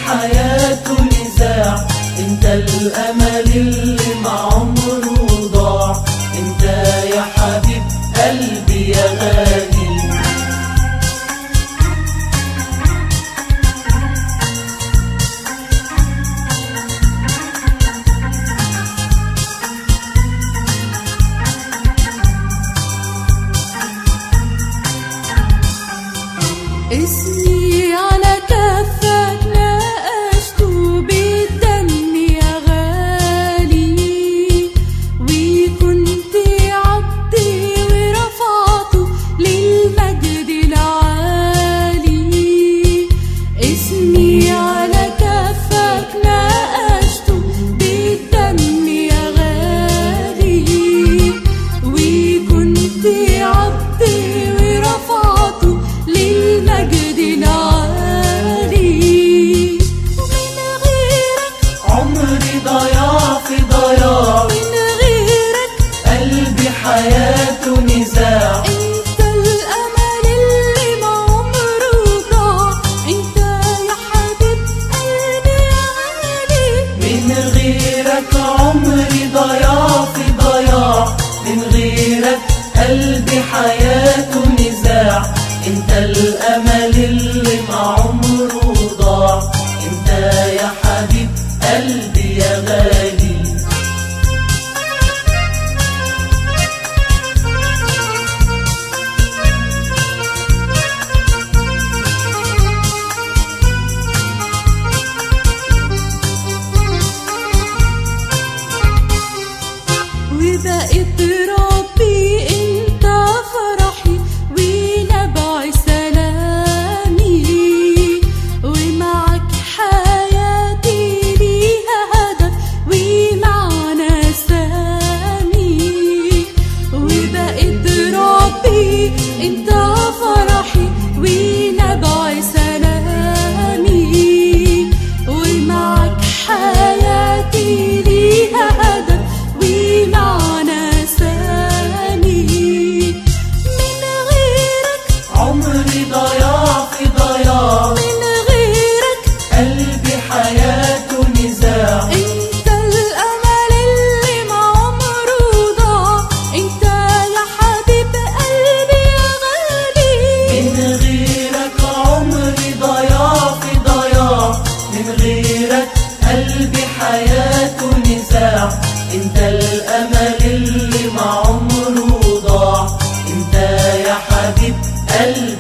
حياته نزاع انت الامل اللي مع عمره ضاع انت يا حبيب قلبي يا غالي اسمي على كفك ناقشت بالدم يا غالي وكنت عبدي ورفعته للمجد العالي اسمي على كفك ناقشت بالدم يا غالي وكنت عبدي ورفعته للمجد العالي ومن غيرك عمري ضياع في ضياع من غيرك قلبي حياته نزاع انت الامل اللي ما عمره ضاع انت يا حبيب قلبي يا غالي من غيرك عمري ضياع في ضياع من غيرك قلبي حياته نزاع انت الامل اللي مع عمره ضاع انت يا حبيب قلبي يا غالي وبقيت ربي انت فرحي ونبع سلامي ومعك حياتي ليها هدف ومعنى سامي وبقيت ربي انت فرحي ونبع سلامي ومعك حياتي ليها هدف ومعنى سامي من غيرك عمري ضياع في ضياع من غيرك قلبي حياته نزاع انت الامل اللي ما عمره ضاع انت يا حبيب قلبي يا غالي من غيرك عمري ضياع في ضياع من غيرك قلبي حياته نزاع انت الامل اللي مع عمره ضاع انت يا حبيب قلبي